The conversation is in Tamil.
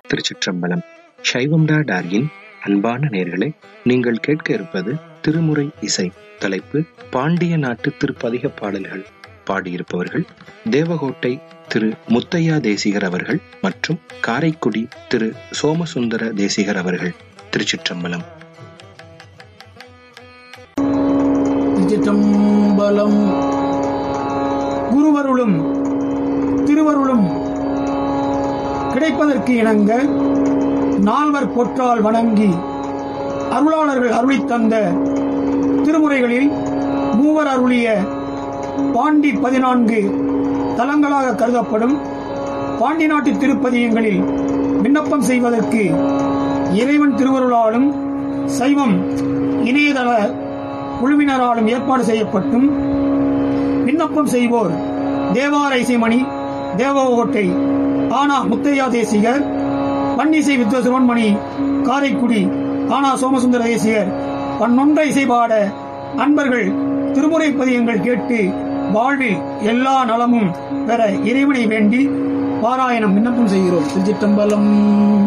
திருச்சிற்றம்பலம் சைவம்டா டார்கின் அன்பான நேர்களே நீங்கள் கேட்க இருப்பது திருமுறை இசை தலைப்பு பாண்டிய நாட்டு திருப்பதிக பாடல்கள் பாடியிருப்பவர்கள் தேவகோட்டை திரு முத்தையா தேசிகர் அவர்கள் மற்றும் காரைக்குடி திரு சோமசுந்தர தேசிகர் அவர்கள் திருச்சிற்றம்பலம் திருச்சிற்றம்பலம் குருவருளும் திருவருளும் கிடைப்பதற்கு இணங்க நால்வர் பொற்றால் வணங்கி அருளாளர்கள் அருளித் தந்த திருமுறைகளில் மூவர் அருளிய பாண்டி பதினான்கு தலங்களாக கருதப்படும் பாண்டி நாட்டு திருப்பதியங்களில் விண்ணப்பம் செய்வதற்கு இறைவன் திருவருளாலும் சைவம் இணையதள குழுவினராலும் ஏற்பாடு செய்யப்பட்டும் விண்ணப்பம் செய்வோர் தேவார இசைமணி தேவகோட்டை ஆனா முத்தையா தேசிகர் பன்னிசை வித்வ சிவன்மணி காரைக்குடி ஆனா சோமசுந்தர தேசிகர் பன்னொன்ற இசைபாட அன்பர்கள் திருமுறை பதியங்கள் கேட்டு வாழ்வில் எல்லா நலமும் பெற இறைவனை வேண்டி பாராயணம் விண்ணப்பம் செய்கிறோம் திருச்சிற்றம்பலம்